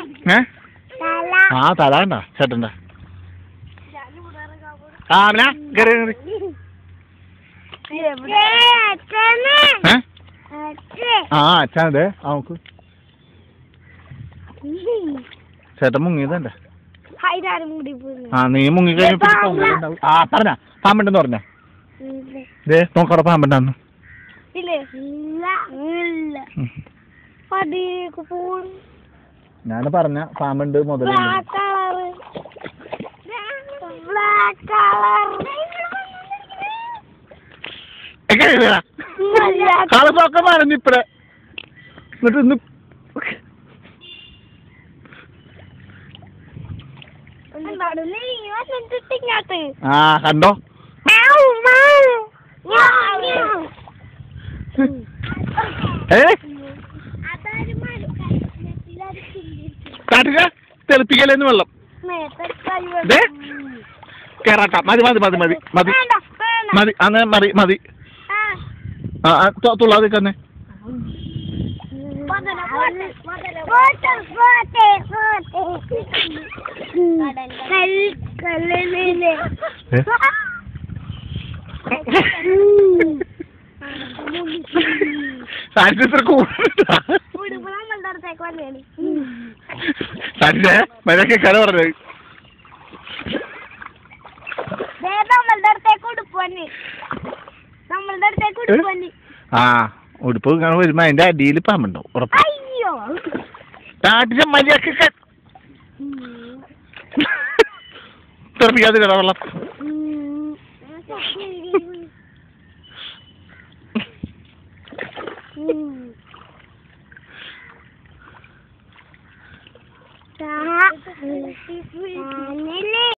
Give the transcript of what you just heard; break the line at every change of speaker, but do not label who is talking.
ഏ
തല
ആ തല കണ്ട ചേട്ടൻ്റെ ആ അമല കയറി കയറി
ഏ, അച്ഛനെ.
ഏ
അച്ഛൻ.
ആ അച്ഛനത് ആ നോക്ക് ചേട്ടൻ മുങ്ങിയതല്ലേ
ഹൈദാരും കൂടി പോയി
ആ നീ മുങ്ങി കഴിഞ്ഞപ്പോ ആ പറഞ്ഞ പാമ്പുണ്ടെന്ന് പറഞ്ഞ ദേ നോക്കവിടെ പാമ്പുണ്ടാന്ന്
ഇല്ലേ ഇല്ല ഇല്ല പതിയൊക്കെ പോണു
ഞാൻ പറഞ്ഞ പാമ്പുണ്ട് മുതലുണ്ട്
ബ്ലാക്ക് കളറ് ബ്ലാക്ക് കളർ
കളപ്പൊക്കെ മറഞ്ഞു ഇപ്പഴേ എന്നിട്ട് ഇന്ന്
ിങ്ങാട്ട്
ആ കണ്ടോ ഏ കാട്ടുക തെളിപ്പിക്കലേന്ന് വെള്ളം ദേ. കേറാട്ട മതി മതി മതി മതി മതി മതി അന്ന് മതി മതി ആ ആ, തു- തുള്ളാതെ തന്നെ
കല്ലിലെ
ഏ? സാരിച്ച് ഇത്ര കൂടുതലാ
ഉടുപ്പ് നമ്മളുടെ അടുത്തേക്ക് വന്നേന്
സാരിച്ചേ മര്യാദക്ക് കഥ പറഞ്ഞത്
ദേ നമ്മളുടെ അടുത്തേക്ക് ഉടുപ്പ് വന്ന് നമ്മളുടെ അടുത്തേക്ക് ഉടുപ്പ് വന്ന്
ആ ഉടുപ്പ് ഇങ്ങനെ വരുമ്പോ അതിന്റെ അടിയിൽ പാമ്പുണ്ടാവും ഉറപ്പ്
അയ്യോ
നാട്ടിലെ മര്യാദക്ക് തെറിപ്പിക്കാതെ കിട വെള്ളം